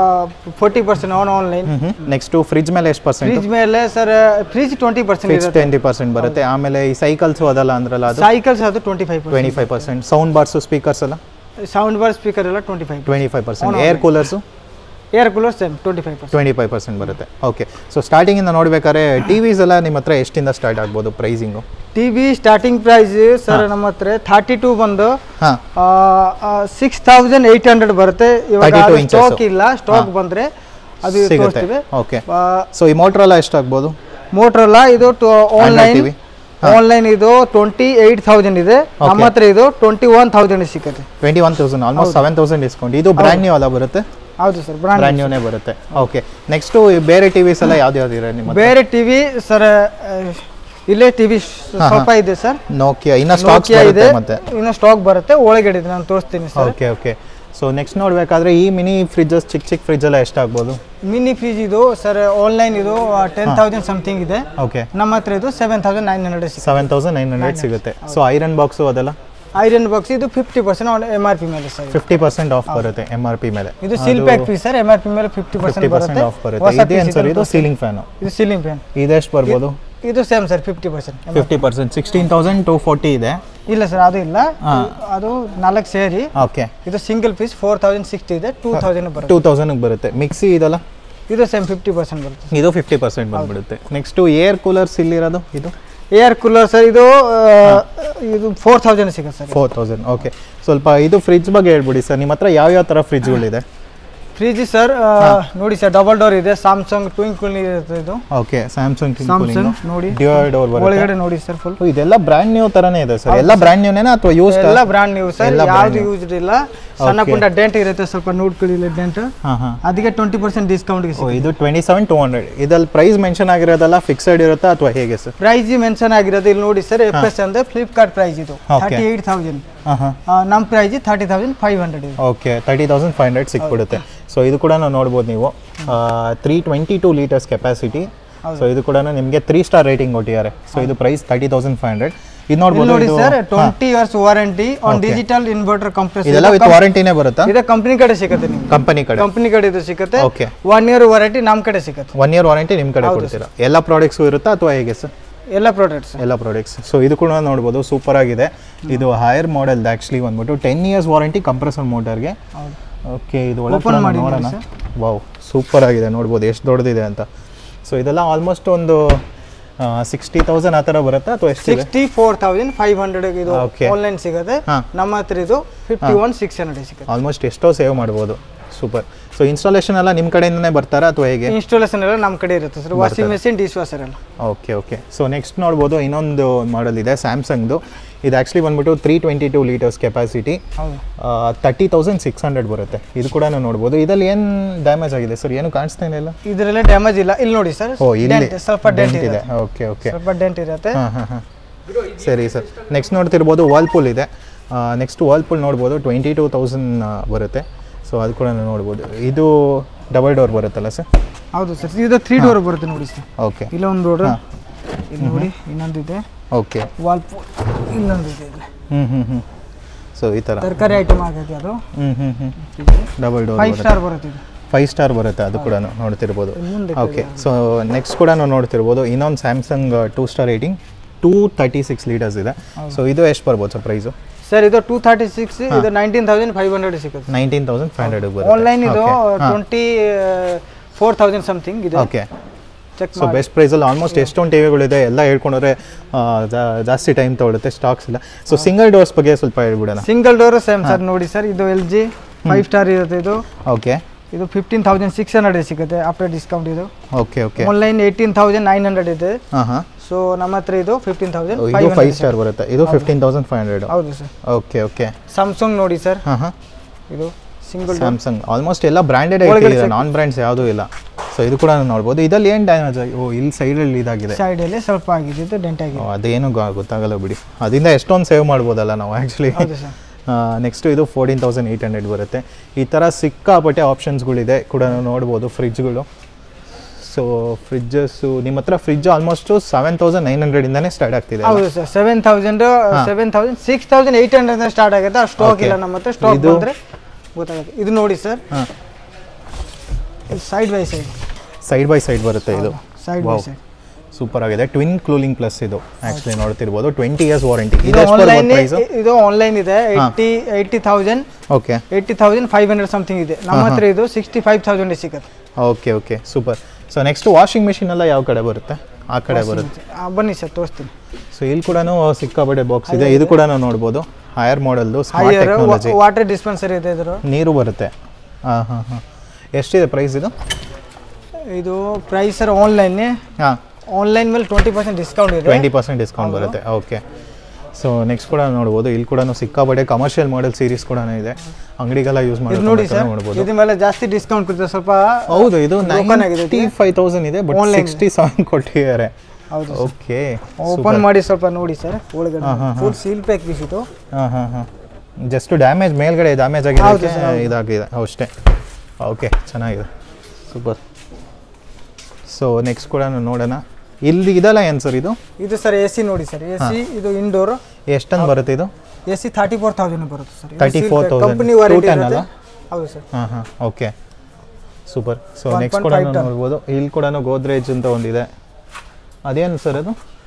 forty percent on online next fridge ಮೇಲೆ ಎಷ್ಟು ಪರ್ಸೆಂಟ್ ಫ್ರಿಜ್ ಮೇಲೆ sir fridge twenty percent fix ಇರುತ್ತೆ twenty percent ಬರುತ್ತೆ ಆಮೇಲೆ ಈ ಸೈಕಲ್ಸು ಅದಲ್ಲ ಅಂದ್ರಲ್ಲ ಅದು ಸೈಕಲ್ಸ್ ಅದು twenty five twenty five percent sound bars speakers ಎಲ್ಲ ಸೌಂಡ್ ಬಾರ್ ಸ್ಪೀಕರ್ ಎಲ್ಲ twenty five twenty five percent air coolers air cooler same twenty five percent twenty five percent ಬರುತ್ತೆ ಓಕೆ ಸೊ ಸ್ಟಾರ್ಟಿಂಗಿಂದ ನೋಡ್ಬೇಕಾದ್ರೆ TVs ಎಲ್ಲ ನಿಮ್ಮ ಹತ್ರ ಎಷ್ಟಿಂದ start ಆಗ್ಬೋದು pricing T V starting price sir ನಮ್ಮ ಹತ್ರ ಥರ್ಟಿ ಟೂ ಬಂದು ಹಾಂ ಸಿಕ್ಸ್ ತೌಸಂಡ್ ಏಯ್ಟ್ ಹಂಡ್ರೆಡ್ ಬರುತ್ತೆ 32 ಇವಾಗ inches. ಸ್ಟಾಕ್ ಇಲ್ಲ ಸ್ಟಾಕ್ ಬಂದ್ರೆ ಅದು ಸಿಗುತ್ತೆ ತೋರಿಸ್ತೀವಿ ಓಕೆ ಸೊ ಈ ಮೋಟ್ರ್ ಎಲ್ಲ ಎಷ್ಟಾಗ್ಬೋದು ಮೋಟ್ರಲ್ಲ ಇದು ಆನ್ಲೈನ್ TV? ಆನ್ಲೈನ್ ಇದು ಟ್ವೆಂಟಿ ಏಯ್ಟ್ ತೌಸಂಡ್ ಇದೆ ನಮ್ಮ ಹತ್ರ ಇದು ಟ್ವೆಂಟಿ ಒನ್ ತೌಸಂಡ್ ಸಿಗುತ್ತೆ twenty one thousand almost seven thousand discount ಇದು ಬ್ರ್ಯಾಂಡ್ ನ್ಯೂ ಅಲ್ಲ ಬರುತ್ತೆ ಹೌದು ಸರ್ ಬ್ರಾಂಡ್ ಬ್ರ್ಯಾಂಡ್ ನ್ಯೂನೇ ಬರುತ್ತೆ ಓಕೆ ನೆಕ್ಸ್ಟು ಬೇರೆ ಟಿ ವಿಸ್ ಎಲ್ಲ ಯಾವ್ದು ಯಾವ್ದು ಇದೆ ನಿಮ್ಮ ಹತ್ರ? ಬೇರೆ ಟಿವಿ ಸರ್ ಇಲ್ಲೇ ಟಿವಿ ಸ್ವಲ್ಪ ಇದೆ ಸರ್ ನೋಕಿಯಾ ಇನ್ನ ಸ್ಟಾಕ್ಸ್ ನೋಕಿಯಾ ಬರುತ್ತೆ ಇದೆ ಮತ್ತೆ ಇನ್ನು ಸ್ಟಾಕ್ ಬರುತ್ತೆ ಒಳಗಡೆ ಇದೆ ನಾನು ತೋರಿಸ್ತೀನಿ sir okay okay so next ನೋಡ್ಬೇಕಾದ್ರೆ ಈ ಮಿನಿ ಫ್ರಿಜ್ಜಸ್ ಚಿಕ್ಕ ಚಿಕ್ಕ ಫ್ರಿಜ್ ಎಲ್ಲ ಎಷ್ಟಾಗ್ಬೋದು ಮಿನಿ ಫ್ರಿಜ್ ಇದು ಸರ್ ಆನ್ಲೈನ್ ಇದು ಟೆನ್ ತೌಸಂಡ್ ಸಮಥಿಂಗ್ ಇದೆ ಓಕೆ ನಮ್ಮ ಹತ್ರ ಇದು seven thousand nine hundred seven thousand nine hundred ಸಿಗುತ್ತೆ ಸೊ ಐರನ್ ಬಾಕ್ಸು ಅದೆಲ್ಲ ಐರನ್ ಬಾಕ್ಸ್ ಇದು fifty percent M R P ಮೇಲೆ ಸರ್ ಫಿಫ್ಟಿ ಪರ್ಸೆಂಟ್ ಆಫ್ ಬರುತ್ತೆ ಎಮ್ ಆರ್ ಪಿ ಮೇಲೆ ಇದು seal pack piece sir M R P ಮೇಲೆ fifty fifty percent percent ಬರುತ್ತೆ off ಬರುತ್ತೆ ಹೊಸ ಇದೇನು piece ಸರ್ ಇದೆ ಇದು ಸೀಲಿಂಗ್ ಫ್ಯಾನು ಇದು ಸೀಲಿಂಗ್ ಫ್ಯಾನ್ ಇದೆಷ್ಟು ಬರ್ಬೋದು ಇದು same sir fifty percent fifty percent sixteen thousand two forty ಇದೆ ಇಲ್ಲ ಸರ್ ಅದು ಇಲ್ಲ ಅದು ನಾಲ್ಕು ಸೇರಿ ಓಕೆ ಇದು single piece four thousand sixty ಇದೆ ಟೂ ತೌಸಂಡ್ ಬರುತ್ತೆ ಟೂ ತೌಸಂಡ್ಗೆ ಬರುತ್ತೆ ಮಿಕ್ಸಿ ಇದಲ್ಲ ಇದು ಸೇಮ್ ಫಿಫ್ಟಿ ಪರ್ಸೆಂಟ್ ಬರುತ್ತೆ ಇದು ಫಿಫ್ಟಿ ಪರ್ಸೆಂಟ್ ಬಂದ್ಬಿಡುತ್ತೆ ನೆಕ್ಸ್ಟು ಏರ್ ಕೂಲರ್ಸ್ ಇಲ್ಲಿರೋದು ಇದು ಏರ್ ಕೂಲರ್ ಸರ್ ಇದು ಆ, ಇದು ಫೋರ್ ತೌಸಂಡ್ ಸಿಗುತ್ತೆ ಸರ್ ಫೋರ್ ತೌಸಂಡ್ ಓಕೆ ಸ್ವಲ್ಪ ಇದು ಫ್ರಿಜ್ ಬಗ್ಗೆ ಹೇಳ್ಬಿಡಿ ಸರ್ ನಿಮ್ಮ ಹತ್ರ ಯಾವ ಯಾವ ಥರ ಫ್ರಿಜ್ಗಳಿದೆ ಫ್ರಿಜ್ ಸರ್ ನೋಡಿ ಸರ್ ಡಬಲ್ ಡೋರ್ ಇದೆ ಸ್ಯಾಮ್ಸಂಗ್ ಟ್ವಿಂಕ್ ಕೂಲಿಂಗ್ ಇರುತ್ತೆ ಇದು ಓಕೆ ಸ್ಯಾಮ್ಸಂಗ್ ಸ್ಯಾಮ್ಸಂಗ್ ನೋಡಿ ಡಿವೈಡ್ ಡೋರ್ ಬರುತ್ತೆ ಒಳಗಡೆ ನೋಡಿ ಸರ್ ಫುಲ್ ಓ, ಇದೆಲ್ಲ ಬ್ರ್ಯಾಂಡ್ ನ್ಯೂ ತರನೇ ಇದೆ ಸರ್ ಎಲ್ಲ ಬ್ರ್ಯಾಂಡ್ ನ್ಯೂನೇನಾ ಅಥವಾ ಯೂಸ್ ಎಲ್ಲ ಬ್ರಾಂಡ್ ನೀವು ಸರ್ ಎಲ್ಲ brand ಯಾವ್ದು ಯೂಸ್ ಇಲ್ಲ ಸಣ್ಣ ಪುಟ್ಟ ಡೆಂಟ್ ಇರುತ್ತೆ ಸ್ವಲ್ಪ ನೋಡ್ಕೊಳ್ಳಿ ಡೆಂಟ್ ಹಾಂ ಹಾಂ ಅದಕ್ಕೆ ಟ್ವೆಂಟಿ ಪರ್ಸೆಂಟ್ ಡಿಸ್ಕೌಂಟ್ಗೆ ಓ ಇದು ಟ್ವೆಂಟಿ ಸೆವೆನ್ ಟೂ ಹಂಡ್ರೆಡ್ ಇದಲ್ಲಿ ಪ್ರೈಸ್ ಮೆನ್ಷನ್ ಆಗಿರೋದಲ್ಲ ಫಿಕ್ಸೆಡ್ ಇರುತ್ತಾ ಅಥವಾ ಹೇಗೆ ಸರ್ ಪ್ರೈಸ್ ಮೆನ್ಷನ್ ಆಗಿರೋದು ಇಲ್ಲಿ ನೋಡಿ ಸರ್ ಎಫ್ ಎಸ್ ಅಂದ್ರೆ ಫ್ಲಿಪ್ಕಾರ್ಟ್ ಪ್ರೈಸ್ ಇದು Okay. ಥರ್ಟಿ ಏಯ್ಟ್ ತೌಸಂಡ್ ಹಾಂ ಹಾಂ ನಮ್ಮ price thirty thousand five hundred ಇದೆ okay thirty thousand five hundred ಸಿಕ್ಬಿಡುತ್ತೆ ಸೊ ಇದು ಕೂಡ ನಾವು ನೋಡ್ಬೋದು ನೀವು three twenty two litres capacity so ಇದು ಕೂಡ ನಿಮಗೆ ತ್ರೀ ಸ್ಟಾರ್ ರೇಟಿಂಗ್ ಕೊಟ್ಟಿದ್ದಾರೆ ಸೊ ಇದು price thirty thousand five hundred ಇದು ಇಲ್ಲಿ ನೋಡ್ಬೋದು ನೋಡಿ ಇದು sir twenty years warranty on digital inverter compressor ಇದೆಲ್ಲ ವಿತ್ ವಾರಂಟಿನೇ ಬರುತ್ತಾ ಇದೆ ಕಂಪ್ನಿ ಕಡೆ ಸಿಗುತ್ತೆ ನಿಮ್ಗೆ ಕಂಪನಿ ಕಡೆ ಕಂಪ್ನಿ ಕಡೆ ಇದು ಸಿಗುತ್ತೆ ಓಕೆ ಒನ್ ಇಯರ್ ವಾರಂಟಿ ನಮ್ಮ ಕಡೆ ಸಿಗುತ್ತೆ ಒನ್ ಇಯರ್ ವಾರಂಟಿ ನಿಮ್ಮ ಕಡೆ ಕೊಡ್ತೀರಾ ಎಲ್ಲ ಪ್ರಾಡಕ್ಟ್ಸು ಇರುತ್ತಾ ಅಥವಾ ಹೇಗೆ ಸರ್ ಎಲ್ಲ ಪ್ರಾಡಕ್ಟ್ಸ್ ಎಲ್ಲ ಪ್ರಾಡಕ್ಟ್ಸ್ ಸೊ ಇದು ಕೂಡ ನೋಡ್ಬೋದು ಸೂಪರ್ ಆಗಿದೆ ಇದು ಹೈಯರ್ ಮಾಡೆಲ್ ಆ್ಯಕ್ಚುಲಿ ಬಂದ್ಬಿಟ್ಟು ಟೆನ್ ಇಯರ್ಸ್ ವಾರಂಟಿ ಕಂಪ್ರೆಸರ್ ಮೋಟರ್ಗೆ ಹೌದು ಓಕೆ ಇದು ಒಳಗೆ Open ಮಾಡಿ ನೋಡೋಣ ನೋಡಿ ವಾವ್ ಸೂಪರ್ ಆಗಿದೆ ನೋಡ್ಬೋದು ಎಷ್ಟು ದೊಡ್ಡದಿದೆ ಅಂತ ಸೊ ಇದೆಲ್ಲ ಆಲ್ಮೋಸ್ಟ್ ಒಂದು ಸಿಕ್ಸ್ಟಿ ತೌಸಂಡ್ ಆ ಥರ ಬರುತ್ತಾ ಅಥವಾ ಎಷ್ಟಿದೆ sixty four thousand five hundred ಇದು Okay. ಆನ್ಲೈನ್ ಸಿಗುತ್ತೆ ಹಾ. ನಮ್ಮ ಹತ್ರ ಇದು ಫಿಫ್ಟಿ ಒನ್ ಸಿಕ್ಸ್ ಹಂಡ್ರೆಡ್ ಸಿಗುತ್ತೆ ಆಲ್ಮೋಸ್ಟ್ ಎಷ್ಟೋ ಸೇವ್ ಮಾಡ್ಬೋದು ಸೂಪರ್ ಸೊ ಇನ್ಸ್ಟಾಲೇಷನ್ ಎಲ್ಲ ನಿಮ್ಮ ಕಡೆಯಿಂದನೇ ಬರ್ತಾರಾ ಅಥವಾ ಹೇಗೆ ಇನ್ಸ್ಟಾಲೇಷನ್ ಎಲ್ಲ ನಮ್ಮ ಕಡೆ ಇರುತ್ತೆ sir washing machine dishwasher ಎಲ್ಲ ಓಕೆ ಓಕೆ ಸೊ ನೆಕ್ಸ್ಟ್ ನೋಡ್ಬೋದು ಇನ್ನೊಂದು ಮಾಡೆಲ್ ಇದೆ ಸ್ಯಾಮ್ಸಂಗ್ದು ಇದು ಆ್ಯಕ್ಚುಲಿ ಬಂದ್ಬಿಟ್ಟು three twenty two litres capacity ಹೌದು ತರ್ಟಿ ತೌಸಂಡ್ ಸಿಕ್ಸ್ ಹಂಡ್ರೆಡ್ ಬರುತ್ತೆ ಇದು ಕೂಡ ನೋಡ್ಬೋದು ಇದಲ್ಲಿ ಏನು ಡ್ಯಾಮೇಜ್ ಆಗಿದೆ ಸರ್ ಏನು ಕಾಣಿಸ್ತಾನೆ ಇಲ್ಲ ಇದರಲ್ಲೇ ಡ್ಯಾಮೇಜ್ ಇಲ್ಲ ಇಲ್ಲಿ ನೋಡಿ ಸರ್ ಓ ಇಲ್ಲಿ ಸ್ವಲ್ಪ ಡೆಂಟ್ dent ಇದೆ ಇದೆ ಓಕೆ ಓಕೆ ಸ್ವಲ್ಪ ಡೆಂಟ್ ಇರುತ್ತೆ ಹಾಂ ಹಾಂ ಹಾಂ ಸರಿ ಸರ್ ನೆಕ್ಸ್ಟ್ ನೋಡ್ತಿರ್ಬೋದು ವಾಲ್ಪೂಲ್ ಇದೆ ನೆಕ್ಸ್ಟ್ ವಾಲ್ಪೂಲ್ ನೋಡ್ಬೋದು ಟ್ವೆಂಟಿ ಟೂ ತೌಸಂಡ್ ಬರುತ್ತೆ ಸೊ ಅದು ಕೂಡ ನೋಡ್ಬೋದು ಇದು ಡಬಲ್ ಡೋರ್ ಬರುತ್ತಲ್ಲ ಸರ್ ಹೌದು ಸರ್ ಇದು ತ್ರೀ ಡೋರ್ ಬರುತ್ತೆ ನೋಡಿ ಸರ್ ಓಕೆ ಇಲ್ಲ ಒಂದು ಡೋರ್ ಇಲ್ಲಿ ನೋಡಿ ಇನ್ನೊಂದಿದೆ ಓಕೆ ವಾಲ್ ಇಲ್ಲೊಂದು ಇದೆ ಇಲ್ಲಿ ಹ್ಞೂ ಹ್ಞೂ ಹ್ಞೂ ಸೊ ಈ ಥರ ತರಕಾರಿ ಐಟಮ್ ಆಗೈತೆ ಅದು ಹ್ಞೂ ಹ್ಞೂ ಹ್ಞೂ ಡಬಲ್ ಡೋರ್ ಫೈವ್ ಸ್ಟಾರ್ ಬರುತ್ತೆ ಇದು ಫೈವ್ ಸ್ಟಾರ್ ಬರುತ್ತೆ ಅದು ಕೂಡ ನೋಡ್ತಿರ್ಬೋದು ಮುಂದೆ ಓಕೆ ಸೊ ನೆಕ್ಸ್ಟ್ ಕೂಡ ನಾವು ನೋಡ್ತಿರ್ಬೋದು ಇನ್ನೊಂದು Samsung two star rating two thirty six litres ಇದೆ ಸೊ ಇದು ಎಷ್ಟು ಬರ್ಬೋದು ಸರ್ ಪ್ರೈಸು ಸರ್ ಇದು ಟೂ ಥರ್ಟಿ ಸಿಕ್ಸ್ ಇದು ನೈನ್ಟೀನ್ ತೌಸಂಡ್ ಫೈವ್ ಹಂಡ್ರೆಡ್ ಸಿಗುತ್ತೆ ನೈನ್ಟೀನ್ ತೌಸಂಡ್ ಫೈವ್ ಹಂಡ್ರೆಡ್ ಬರುತ್ತೆ ಆನ್ಲೈನ್ ಇದು ಟ್ವೆಂಟಿ ಫೋರ್ ತೌಸಂಡ್ ಸಮಥಿಂಗ್ ಇದೆ ಓಕೆ ಚೆಕ್ ಸೊ ಬೆಸ್ಟ್ ಪ್ರೈಸಲ್ಲಿ ಆಲ್ಮೋಸ್ಟ್ ಎಷ್ಟೊಂದು ಟಿವಿಗಳಿದೆ ಎಲ್ಲ ಹೇಳ್ಕೊಂಡ್ರೆ ಆ, ಜಾ- ಜಾಸ್ತಿ ಟೈಮ್ ತೊಗೊಳುತ್ತೆ ಸ್ಟಾಕ್ಸ್ ಇಲ್ಲ ಸೊ ಸಿಂಗಲ್ ಡೋರ್ಸ್ ಬಗ್ಗೆ ಸ್ವಲ್ಪ ಹೇಳ್ಬಿಡೋಣ ಸಿಂಗಲ್ ಡೋರ್ ಸೇಮ್ ಸರ್ ನೋಡಿ ಸರ್ ಇದು ಎಲ್ ಜಿ ಫೈವ್ ಸ್ಟಾರ್ ಇರುತ್ತೆ ಇದು ಓಕೆ ಇದು ಫಿಫ್ಟೀನ್ ತೌಸಂಡ್ ಸಿಕ್ಸ್ ಹಂಡ್ರೆಡ್ ಸಿಗುತ್ತೆ ಆಫ್ಟರ್ ಡಿಸ್ಕೌಂಟ್ ಇದು okay okay online eighteen thousand nine hundred ಇದೆ ಹಾಂ ಹಾಂ ಸೊ ನಮ್ಮ ಹತ್ರ ಇದು ಫಿಫ್ಟೀನ್ ತೌಸಂಡ್ ಇದು ಫೈವ್ ಸ್ಟಾರ್ ಬರುತ್ತೆ ಇದು ಫಿಫ್ಟೀನ್ ತೌಸಂಡ್ ಫೈವ್ ಹಂಡ್ರೆಡ್ ಹೌದು ಸರ್ ಓಕೆ ಓಕೆ ಸ್ಯಾಮ್ಸಂಗ್ ನೋಡಿ ಸರ್ ಹಾಂ ಹಾಂ ಇದು ಸಿಂಗಲ್ ಸ್ಯಾಮ್ಸಂಗ್ ಆಲ್ಮೋಸ್ಟ್ ಎಲ್ಲ ಬ್ರ್ಯಾಂಡೆಡ್ ಇದೆ ನಾನ್ ಬ್ರ್ಯಾಂಡ್ಸ್ ಯಾವುದೂ ಇಲ್ಲ ಸೊ ಇದು ಕೂಡ ನೋಡ್ಬೋದು ಇದಲ್ಲಿ ಏನು ಡ್ಯಾಮೇಜ್ ಆಗಿ ಓ ಇಲ್ಲಿ ಸೈಡಲ್ಲಿ ಇದಾಗಿದೆ ಸೈಡಲ್ಲಿ ಸ್ವಲ್ಪ ಆಗಿದೆ ಇದು ಡೆಂಟ್ ಆಗಿದೆ ಓ, ಅದೇನು ಗೊ- ಗೊತ್ತಾಗಲ್ಲ ಬಿಡಿ ಅದರಿಂದ ಎಷ್ಟೊಂದು ಸೇವ್ ಮಾಡ್ಬೋದಲ್ಲ ನಾವು ಆ್ಯಕ್ಚುಲಿ ಹೌದು ಸರ್ ನೆಕ್ಸ್ಟು ಇದು ಫೋರ್ಟೀನ್ ತೌಸಂಡ್ ಏಯ್ಟ್ ಹಂಡ್ರೆಡ್ ಬರುತ್ತೆ ಈ ಥರ ಸಿಕ್ಕಾಪಟ್ಟೆ ಆಪ್ಷನ್ಸ್ಗಳಿದೆ ಕೂಡ ನಾವು ನೋಡ್ಬೋದು ಫ್ರಿಜ್ಗಳು ಸೊ ಫ್ರಿಜ್ಜಸ್ಸು ನಿಮ್ಮ ಹತ್ರ fridge almost seven thousand nine ಹಂಡ್ರೆಡಿಂದನೇ ಸ್ಟಾರ್ಟ್ ಆಗ್ತಿದೆ ಹೌದು sir seven thousand seven thousand six thousand eight hundred start ಆಗುತ್ತೆ ಆ ಸ್ಟಾಕ್ ಇಲ್ಲ ನಮ್ಮ ಹತ್ರ ಸ್ಟಾಕ್ ಇದು- ಬಂದರೆ ಗೊತ್ತಾಗುತ್ತೆ ಇದು ನೋಡಿ ಸರ್ ಹಾಂ ಇದು side by side side by side ಬರುತ್ತೆ ಇದು side by Wow. Side super ಆಗಿದೆ ಟ್ವಿನ್ ಕ್ಲೂಲಿಂಗ್ ಪ್ಲಸ್ ಇದು ಆ್ಯಕ್ಚುಲಿ ನೋಡ್ತಿರ್ಬೋದು ಟ್ವೆಂಟಿ ಇಯರ್ಸ್ ವಾರಂಟಿ ಇದು ಇದು ಎಷ್ಟು ಆನ್ಲೈನ್ ಪ್ರೈಸು ಇದು ಆನ್ಲೈನ್ ಇದೆ eighty eighty thousand okay eighty thousand five hundred something ಇದೆ ನಮ್ಮ ಹತ್ರ ಇದು ಸಿಕ್ಸ್ಟಿ ಫೈವ್ ತೌಸಂಡ್ ಸಿಗುತ್ತೆ okay okay super so next washing machine ಎಲ್ಲ ಯಾವ ಕಡೆ ಬರುತ್ತೆ ಆ ಕಡೆ ಬರುತ್ತೆ ಆ, ಬನ್ನಿ ಸರ್ ತೋರಿಸ್ತೀನಿ ಸೊ ಇಲ್ಲಿ ಕೂಡ ಸಿಕ್ಕಾಪಟ್ಟೆ ಬಾಕ್ಸ್ ಇದೆ ಇದು ಕೂಡ ನಾವು ನೋಡ್ಬೋದು ಹೈಯರ್ ಮಾಡೆಲ್ದು smart Haier technology water dispenser ಇದೆ ಇದ್ರ ನೀರು ಬರುತ್ತೆ ಹಾಂ ಹಾಂ ಹಾಂ ಎಷ್ಟಿದೆ ಪ್ರೈಸ್ ಇದು ಇದು ಪ್ರೈಸ್ ಸರ್ ಆನ್ಲೈನ್ ಹಾಂ ಆನ್ಲೈನ್ ಮೇಲೆ ಟ್ವೆಂಟಿ ಪರ್ಸೆಂಟ್ ಡಿಸ್ಕೌಂಟ್ ಇದೆ ಟ್ವೆಂಟಿ ಪರ್ಸೆಂಟ್ ಡಿಸ್ಕೌಂಟ್ ಬರುತ್ತೆ ಓಕೆ ಸೊ ನೆಕ್ಸ್ಟ್ ಕೂಡ ನೋಡ್ಬೋದು ಇಲ್ಲಿ ಕೂಡ ಸಿಕ್ಕಾಪಟ್ಟೆ ಕಮರ್ಷಿಯಲ್ ಮಾಡೆಲ್ ಸೀರೀಸ್ ಕೂಡ ಇದೆ ಅಂಗಡಿಗೆಲ್ಲ ಯೂಸ್ ಇದು ನೋಡಿ ಸರ್ ಮಾಡಿ ನೋಡ್ಬೋದು ಇದ್ರ ಮೇಲೆ ಜಾಸ್ತಿ ಡಿಸ್ಕೌಂಟ್ ಕೊಡ್ತಾರೆ ಸ್ವಲ್ಪ ಹೌದು ಇದು Open ಆಗಿದೆ ನೈಂಟಿ ಫೈವ್ ತೌಸಂಡ್ ಇದೆ ಬಟ್ Online. ಸಿಕ್ಸ್ಟಿ ಸೆವೆನ್ ಕೊಟ್ಟಿದ್ದಾರೆ ಹೌದು ಓಕೆ ಓಪನ್ ಮಾಡಿ ಸ್ವಲ್ಪ ನೋಡಿ ಸರ್ ಒಳಗಡೆ ಹಾ, ಹಾ, ಫುಲ್ ಸೀಲ್ ಪ್ಯಾಕ್ ಪೀಸ್ ಇದು ಹಾಂ ಹಾಂ ಹಾಂ ಜಸ್ಟ್ ಡ್ಯಾಮೇಜ್ ಮೇಲ್ಗಡೆ ಡ್ಯಾಮೇಜ್ ಆಗಿದೆ ಇದಾಗಿದೆ ಅಷ್ಟೇ ಓಕೆ ಚೆನ್ನಾಗಿದೆ ಸೂಪರ್ ಸೊ ನೆಕ್ಸ್ಟ್ ಕೂಡ ನೋಡೋಣ ಇಲ್ಲಿ ಇದಲ್ಲ ಏನು ಸರ್ ಇದು ಇದು ಸರ್ ಎ ಸಿ ನೋಡಿ ಸರ್ ಎ ಸಿ ಇದು ಇಂಡೋರ್ ಎಷ್ಟೊಂದು ಬರುತ್ತೆ ಇದು A C thirty four thousand ಬರುತ್ತೆ sir 34,000. Company Two warranty ten ಇರುತ್ತೆ ಅಲ್ಲ? ಹೌದು ಸರ್ ಹಾಂ ಹಾಂ ಓಕೆ ಸೂಪರ್ ಸೊ 1.5 ನೆಕ್ಸ್ಟ್ ಕೂಡ ton. ನೋಡ್ಬೋದು ಇಲ್ಲಿ ಕೂಡ ಗೋದ್ರೇಜ್ ಅಂತ ಒಂದಿದೆ ಅದೇನು ಸರ್ ಅದು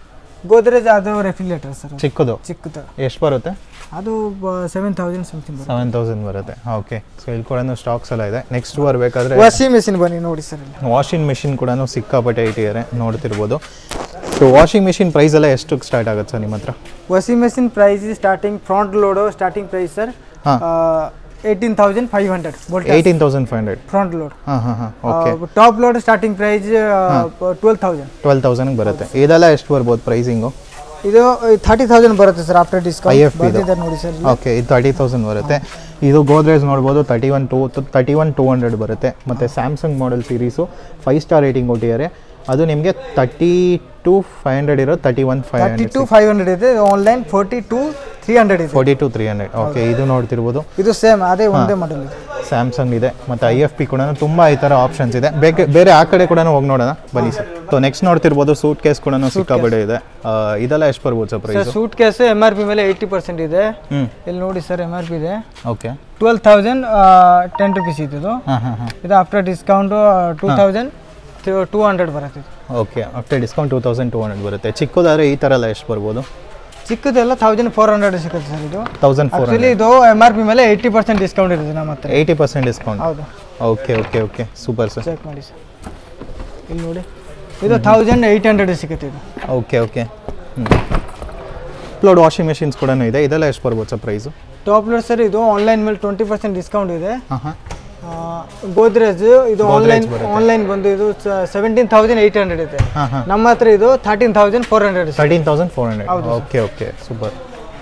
ಗೋದ್ರೇಜ್ ಅದು ರೆಫ್ರಿಜರೇಟರ್ ಸರ್ ಚಿಕ್ಕದು ಚಿಕ್ಕದು ಎಷ್ಟು ಬರುತ್ತೆ ಅದು ಸೆವೆನ್ ತೌಸಂಡ್ ಸಮಥಿಂಗ್ ಬರುತ್ತೆ ಸೆವೆನ್ ತೌಸಂಡ್ ಬರುತ್ತೆ ಓಕೆ ಸೊ ಇಲ್ಲಿ ಕೂಡ ಸ್ಟಾಕ್ಸ್ ಎಲ್ಲ ಇದೆ ನೆಕ್ಸ್ಟ್ ಬರಬೇಕಾದ್ರೆ ವಾಷಿಂಗ್ ಮೆಷಿನ್ ಬನ್ನಿ ನೋಡಿ ಸರ್ ಇಲ್ಲಿ ವಾಷಿಂಗ್ ಮಿಷಿನ್ ಕೂಡ ಸಿಕ್ಕಾಪಟ್ಟೆ ಇಟ್ಟಿದ್ದಾರೆ ನೋಡ್ತಿರ್ಬೋದು ಸೊ ವಾಷಿಂಗ್ ಮಿಷಿನ್ ಪ್ರೈಸ್ ಎಲ್ಲ ಎಷ್ಟು ಸ್ಟಾರ್ಟ್ ಆಗುತ್ತೆ ಸರ್ ನಿಮ್ಮ ಹತ್ರ washing machine price starting front load starting price sir ಹಾ. Eighteen thousand five hundred eighteen thousand five hundred front load ಹಾಂ ಹಾಂ ಹಾಂ okay top load starting price twelve thousand twelve ತೌಸಂಡ್ಗೆ ಬರುತ್ತೆ ಇದೆಲ್ಲ ಎಷ್ಟು ಬರ್ಬೋದು ಪ್ರೈಸಿಂಗು ಇದು ಥರ್ಟಿ ತೌಸಂಡ್ ಬರುತ್ತೆ ಸರ್ ಆಫ್ಟರ್ ಡಿಸ್ಕೌಂಟ್ IFB ಇದು. ಬರ್ತಿದ್ದಾರೆ ನೋಡಿ ಸರ್ ಓಕೆ ಇದು ತರ್ಟಿ ತೌಸಂಡ್ ಬರುತ್ತೆ ಇದು ಗೋದ್ರೇಜ್ ನೋಡ್ಬೋದು thirty one two thirty one two hundred ಬರುತ್ತೆ ಮತ್ತು Samsung model series five star rating ಕೊಟ್ಟಿದ್ದಾರೆ ಅದು ನಿಮಗೆ ತರ್ಟಿ ಟು ಫೈವ್ ಹಂಡ್ರೆಡ್ ಇರೋ thirty one five thirty hundred two five hundred ಇದೆ online forty two three hundred ಇದೆ forty two three hundred okay ಇದು ನೋಡ್ತಿರ್ಬೋದು ಇದು ಸೇಮ್ ಅದೇ ಒಂದೇ ಮಾಡೆಲ್ ಇದೆ ಸ್ಯಾಮ್ಸಂಗ್ ಇದೆ ಮತ್ತು ಐ ಎಫ್ ಪಿ ಕೂಡ ತುಂಬ ಈ ಥರ ಆಪ್ಷನ್ಸ್ ಇದೆ ಬೇರೆ ಬೇರೆ ಆ ಕಡೆ ಕೂಡ ಹೋಗಿ ನೋಡೋಣ ಬನ್ನಿ ಸರ್ ಸೊ ನೆಕ್ಸ್ಟ್ ನೋಡ್ತಿರ್ಬೋದು ಸೂಟ್ ಕೇಸ್ ಕೂಡ ಸಿಕ್ಕಾಪಟ್ಟೆ ಇದೆ ಆ, ಇದೆಲ್ಲ ಎಷ್ಟು ಬರ್ಬೋದು sir sir price suitcase M R P ಮೇಲೆ ಏಯ್ಟಿ ಪರ್ಸೆಂಟ್ ಇದೆ ಹ್ಞೂ ಇಲ್ಲಿ ನೋಡಿ ಸರ್ ಎಮ್ ಆರ್ ಪಿ ಇದೆ okay twelve thousand ten rupees ಇದೆ ಇದು ಹಾಂ ಹಾಂ ಹಾಂ ಇದು after discount two thousand two hundred ಬರುತ್ತೆ ಇದು okay after discount two thousand two hundred ಬರುತ್ತೆ ಚಿಕ್ಕದಾದ್ರೆ ಈ ಥರ ಎಲ್ಲ ಎಷ್ಟು ಬರ್ಬೋದು ಚಿಕ್ಕದೆಲ್ಲ ತೌಸಂಡ್ ಫೋರ್ ಹಂಡ್ರೆಡ್ ಸಿಗುತ್ತೆ ಸರ್ ಇದು ತೌಸಂಡ್ ಫೋರ್ ಆಕ್ಚುಲಿ ಇದು ಎಮ್ ಆರ್ ಪಿ ಮೇಲೆ ಏಯ್ಟಿ ಪರ್ಸೆಂಟ್ ಡಿಸ್ಕೌಂಟ್ ಇರುತ್ತೆ ನಮ್ಮ ಹತ್ರ ಏಯ್ಟಿ ಪರ್ಸೆಂಟ್ ಡಿಸ್ಕೌಂಟ್ ಹೌದು okay okay okay super sir check ಮಾಡಿ ಸರ್ ಇಲ್ಲಿ ನೋಡಿ ಇದು ತೌಸಂಡ್ ಏಯ್ಟ್ ಹಂಡ್ರೆಡ್ ಸಿಗುತ್ತೆ ಇದು ಓಕೆ ಓಕೆ ಹ್ಞೂ ಅಪ್ಲೋಡ್ ವಾಷಿಂಗ್ ಮೆಷಿನ್ಸ್ ಕೂಡ ಇದೆ ಇದೆಲ್ಲ ಎಷ್ಟು ಬರ್ಬೋದು sir price top load sir ಇದು ಆನ್ಲೈನ್ ಮೇಲೆ ಟ್ವೆಂಟಿ ಪರ್ಸೆಂಟ್ ಡಿಸ್ಕೌಂಟ್ ಇದೆ ಹಾಂ ಹಾಂ ಗೋದ್ರೇಜ್ ಇದು ಆನ್ಲೈನ್ ಆನ್ಲೈನ್ ಬಂದು ಇದು ಸೆವೆಂಟೀನ್ ತೌಸಂಡ್ ಏಯ್ಟ್ ಹಂಡ್ರೆಡ್ ಇದೆ ಹಾಂ ಹಾಂ ನಮ್ಮ ಹತ್ರ ಇದು thirteen thousand four hundred thirteen thousand four hundred okay okay super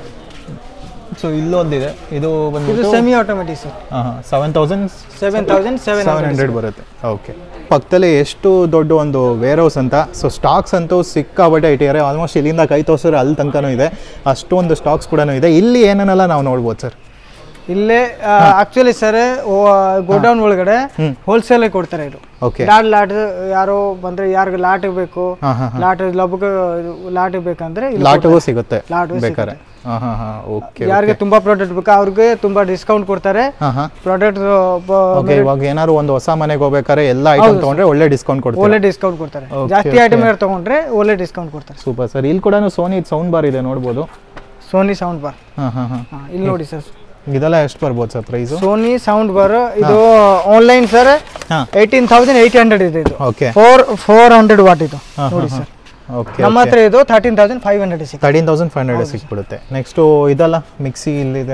so ಇಲ್ಲೊಂದಿದೆ ಇದು ಇದು ಬಂದ್ಬಿಟ್ಟು ಸೆಮಿ ಆಟೋಮೆಟಿಕ್ ಸರ್ ಹಾಂ ಹಾಂ seven thousand seven thousand seven seven hundred ಬರುತ್ತೆ ಓಕೆ ಪಕ್ಕದಲ್ಲಿ ಎಷ್ಟು ದೊಡ್ಡ ಒಂದು ವೇರ್ ಹೌಸ್ ಅಂತ ಸೊ ಸ್ಟಾಕ್ಸ್ ಅಂತೂ ಸಿಕ್ಕಾಬಟ್ಟೆ ಇಟ್ಟಿದ್ದಾರೆ ಆಲ್ಮೋಸ್ಟ್ ಇಲ್ಲಿಂದ ಕೈ ತೋರಿಸಿದ್ರೆ ಅಲ್ಲಿ ತನಕನೂ ಇದೆ ಅಷ್ಟೊಂದು ಸ್ಟಾಕ್ಸ್ ಕೂಡ ಇದೆ ಇಲ್ಲಿ ಏನನ್ನೆಲ್ಲ ನಾವು ನೋಡ್ಬೋದು ಸರ್ ಇಲ್ಲೇ ಆಕ್ಚುಲಿ ಸರ್ ಗೋಡೌನ್ ಒಳಗಡೆ ಹೋಲ್ಸೇಲ್ ಕೊಡ್ತಾರೆ ಇದು ಓಕೆ ಲಾಟ್ ಲಾಟ್ ಯಾರೋ ಬಂದ್ರೆ ಯಾರಿಗೆ ಲಾಟ್ ಬೇಕು ಹಾಂ ಹಾಂ ಲಾಟ್ ಲಬ್ಗ ಲಾಟ್ ಬೇಕಂದ್ರೆ ಇಲ್ಲಿ ಲಾಟುಗೂ ಸಿಗುತ್ತೆ ಲಾಟು ಬೇಕಾರೆ ಹಾಂ ಹಾಂ ಹಾಂ ಓಕೆ ಯಾರಿಗೆ ತುಂಬಾ ಪ್ರಾಡಕ್ಟ್ ಬೇಕು ಅವ್ರಿಗೆ ತುಂಬಾ ಡಿಸ್ಕೌಂಟ್ ಕೊಡ್ತಾರೆ ಹಾಂ ಹಾಂ ಪ್ರಾಡಕ್ಟ್ ಓಕೆ ಇವಾಗ ಏನಾದ್ರು ಒಂದು ಹೊಸ ಮನೆಗೆ ಹೋಗ್ಬೇಕಾದ್ರೆ ಎಲ್ಲ ಐಟಮ್ ತೊಗೊಂಡ್ರೆ ಒಳ್ಳೆ ಡಿಸ್ಕೌಂಟ್ ಕೊಡ್ತಾರೆ ಒಳ್ಳೆ ಡಿಸ್ಕೌಂಟ್ ಕೊಡ್ತಾರೆ Okay, ಜಾಸ್ತಿ ಐಟಮ್ ಏನಾರು ತಗೊಂಡ್ರೆ ಒಳ್ಳೆ ಡಿಸ್ಕೌಂಟ್ ಕೊಡ್ತಾರೆ ಸೂಪರ್ ಸರ್ ಇಲ್ಲಿ ಕೂಡ ಸೋನಿ ಸೌಂಡ್ ಬಾರ್ ಇದೆ ನೋಡ್ಬೋದು ಸೋನಿ ಸೌಂಡ್ ಬಾರ್ ಹಾಂ ಹಾಂ ಹಾಂ ಇಲ್ಲಿ ನೋಡಿ ಸರ್ ಇದೆಲ್ಲ ಎಷ್ಟು ಬರ್ಬೋದು sir price Sony sound bar ಇದು ಆನ್ಲೈನ್ ಸರ್ ಹಾಂ ಏಯ್ಟೀನ್ ತೌಸಂಡ್ ಏಯ್ಟ್ ಹಂಡ್ರೆಡ್ ಇದೆ ಇದು okay four four hundred what ಇದು ನೋಡಿ ಸರ್ ಓಕೆ ನಮ್ಮ ಹತ್ರ ಇದು ತರ್ಟೀನ್ ತೌಸಂಡ್ ಫೈವ್ ಹಂಡ್ರೆಡ್ ಸಿಗುತ್ತೆ ತರ್ಟೀನ್ ತೌಸಂಡ್ ಫೈವ್ ಹಂಡ್ರೆಡ್ ಸಿಕ್ಬಿಡುತ್ತೆ ನೆಕ್ಸ್ಟು ಇದಲ್ಲ ಮಿಕ್ಸಿ ಇಲ್ಲಿದೆ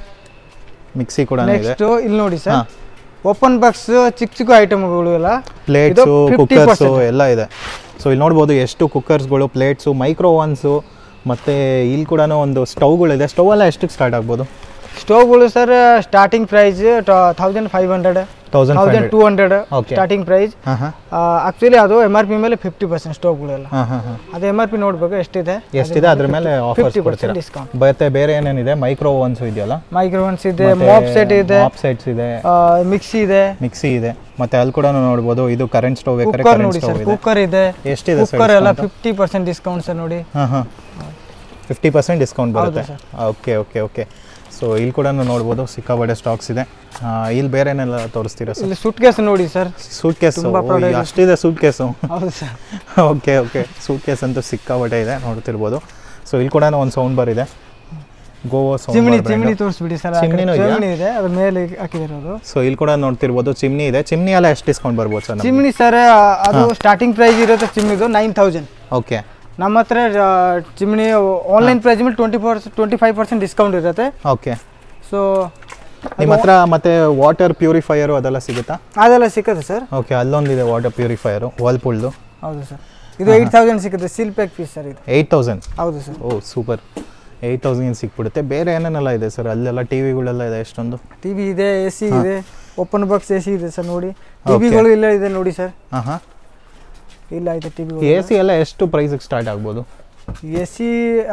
ಮಿಕ್ಸಿ ಕೂಡ ಇದೆ ನೆಕ್ಸ್ಟ್ ಇಲ್ಲಿ ನೋಡಿ ಹಾ. ಸರ್ ಓಪನ್ ಬಾಕ್ಸ್ ಚಿಕ್ಕ ಚಿಕ್ಕ ಐಟಮ್ಗಳು ಎಲ್ಲ ಪ್ಲೇಟ್ಸು ಇದು 50% ಕುಕ್ಕರ್ಸು ಎಲ್ಲ ಇದೆ ಸೊ ಇಲ್ಲಿ ನೋಡ್ಬೋದು ಎಷ್ಟು ಕುಕ್ಕರ್ಸ್ಗಳು ಪ್ಲೇಟ್ಸು ಮೈಕ್ರೋ ಓವನ್ಸು ಮತ್ತು ಇಲ್ಲಿ ಕೂಡ ಒಂದು ಸ್ಟವ್ಗಳಿದೆ ಸ್ಟವ್ ಎಲ್ಲ ಎಷ್ಟಕ್ಕೆ ಸ್ಟಾರ್ಟ್ ಆಗ್ಬೋದು ಸ್ಟೋವ್ಗಳು sir starting price thousand five hundred thousand thousand two hundred Okay. Starting price ಹಾಂ ಹಾಂ ಆಕ್ಚುಲಿ ಅದು ಎಮ್ ಆರ್ ಪಿ ಮೇಲೆ ಫಿಫ್ಟಿ ಪರ್ಸೆಂಟ್ ಸ್ಟೋವ್ಗಳೆಲ್ಲ ಹಾಂ ಹಾಂ ಹಾಂ ಅದು ಎಮ್ ಆರ್ ಪಿ ನೋಡ್ಬೇಕು ಎಷ್ಟಿದೆ ಎಷ್ಟಿದೆ ಅದ್ರ ಮೇಲೆ ಆಫರ್ಸ್ ಫಿಫ್ಟಿ ಕೊಡ್ತೀರಾ ಪರ್ಸೆಂಟ್ ಡಿಸ್ಕೌಂಟ್ ಮತ್ತೆ ಬೇರೆ ಏನೇನಿದೆ ಮೈಕ್ರೋ ಓವನ್ಸು ಇದೆಯಲ್ಲ ಮೈಕ್ರೋವನ್ಸ್ ಇದೆ ಮಾಪ್ ಸೆಟ್ ಇದೆ ಆಫ್ ಸೆಟ್ಸ್ ಇದೆ ಮಿಕ್ಸಿ ಇದೆ ಮಿಕ್ಸಿ ಇದೆ ಮತ್ತೆ ಅಲ್ಲಿ ಕೂಡ ನೋಡ್ಬೋದು ಇದು ಕರೆಂಟ್ ಸ್ಟವ್ ಬೇಕಾದ್ರೆ ಕುಕ್ಕರ್ ಕರೆಂಟ್ ನೋಡಿ ಸ್ಟವ್ ಸರ್ ಇದೆ ಕುಕ್ಕರ್ ಇದೆ ಎಷ್ಟಿದೆ ಸರ್ ಕುಕ್ಕರ್ ಎಲ್ಲ ಫಿಫ್ಟಿ ಪರ್ಸೆಂಟ್ ಡಿಸ್ಕೌಂಟ್ ಸರ್ ನೋಡಿ ಹಾಂ ಹಾಂ ಫಿಫ್ಟಿ ಪರ್ಸೆಂಟ್ ಡಿಸ್ಕೌಂಟ್ ಬರುತ್ತೆ ಓಕೆ ಓಕೆ ಓಕೆ ಸೊ ಇಲ್ಲಿ ಕೂಡ ನೋಡ್ಬೋದು ಸಿಕ್ಕಾಪಟ್ಟೆ ಸ್ಟಾಕ್ಸ್ ಇದೆ ಆ, ಇಲ್ಲಿ ಬೇರೆ ಏನೆಲ್ಲ ತೋರಿಸ್ತೀರಾ ಸರ್ ಇಲ್ಲಿ ಸುಟ್ ಕೇಸ್ ನೋಡಿ ಸರ್ ಸೂಟ್ ಕೇಸು ತುಂಬಾ product ಅಷ್ಟಿದೆ ಸೂಟ್ ಕೇಸು ಹೌದು sir okay okay suitcase ಅಂತೂ ಸಿಕ್ಕಾಪಟ್ಟೆ ಇದೆ ನೋಡ್ತಿರ್ಬೋದು ಸೊ ಇಲ್ಲಿ ಕೂಡ ಒಂದು ಸೌಂಡ್ ಬಾರ್ ಇದೆ ಗೋವಾ ಚಿಮ್ನಿ ಸೌಂಡ್ ಚಿಮ್ನಿ ತೋರಿಸ್ಬಿಡಿ ಸರ್ ಚಿಮ್ನಿನೂ ಇದೆಯಾ? ಚಿಮ್ನಿ ಇದೆ ಅದ್ರ ಮೇಲೆ ಹಾಕಿದಿರೋದು ಸೊ ಇಲ್ಲಿ ಕೂಡ ನೋಡ್ತಿರ್ಬೋದು ಚಿಮ್ನಿ ಇದೆ ಚಿಮ್ನಿ ಎಲ್ಲ ಎಷ್ಟು ಡಿಸ್ಕೌಂಟ್ ಬರ್ಬೋದು ಸರ್ ಚಿಮ್ನಿ ಸರ್ ಅದು ಸ್ಟಾರ್ಟಿಂಗ್ ಪ್ರೈಸ್ ಇರುತ್ತೆ ಚಿಮ್ನಿದು ನೈನ್ ತೌಸಂಡ್ ಓಕೆ ನಮ್ಮ ಹತ್ರ ಆ, ಚಿಮ್ನಿ ಆನ್ಲೈನ್ ಪ್ರೈಸ್ ಮೇಲೆ twenty four twenty five percent discount ಇರುತ್ತೆ ಓಕೆ ಸೊ ನಿಮ್ಮ ಹತ್ರ ಮತ್ತೆ ವಾಟರ್ ಪ್ಯೂರಿಫೈಯರು ಅದೆಲ್ಲ ಸಿಗುತ್ತಾ ಅದೆಲ್ಲ ಸಿಕ್ಕತ್ತೆ ಸರ್ ಓಕೆ ಅಲ್ಲೊಂದಿದೆ ವಾಟರ್ ಪ್ಯೂರಿಫೈಯರು ವಾಲ್ಪೂಲ್ದು ಹೌದು ಸರ್ ಇದು ಏಯ್ಟ್ ತೌಸಂಡ್ ಸಿಗುತ್ತೆ ಸೀಲ್ ಪ್ಯಾಕ್ ಪೀಸ್ ಸರ್ ಇದು ಏಯ್ಟ್ ತೌಸಂಡ್ ಹೌದು ಸರ್ ಓ ಸೂಪರ್ ಏಯ್ಟ್ ತೌಸಂಡ್ ಸಿಕ್ಬಿಡುತ್ತೆ ಬೇರೆ ಏನೇನೆಲ್ಲ ಇದೆ ಸರ್ ಅಲ್ಲೆಲ್ಲ ಟಿ ವಿಗಳೆಲ್ಲ ಇದೆ ಎಷ್ಟೊಂದು ಟಿ ವಿ ಇದೆ ಎ ಸಿ ಇದೆ ಓಪನ್ ಬಾಕ್ಸ್ ಎ ಸಿ ಇದೆ ಸರ್ ನೋಡಿ ಟಿ ವಿಗಳು ಇಲ್ಲ ಇದೆ ನೋಡಿ ಸರ್ ಹಾಂ ಹಾಂ ಇಲ್ಲ ಇದೆ ಟಿ ವಿ ಎ ಸಿ ಎಲ್ಲ ಎಷ್ಟು ಪ್ರೈಸಿಗೆ ಸ್ಟಾರ್ಟ್ ಆಗ್ಬೋದು ಎ ಸಿ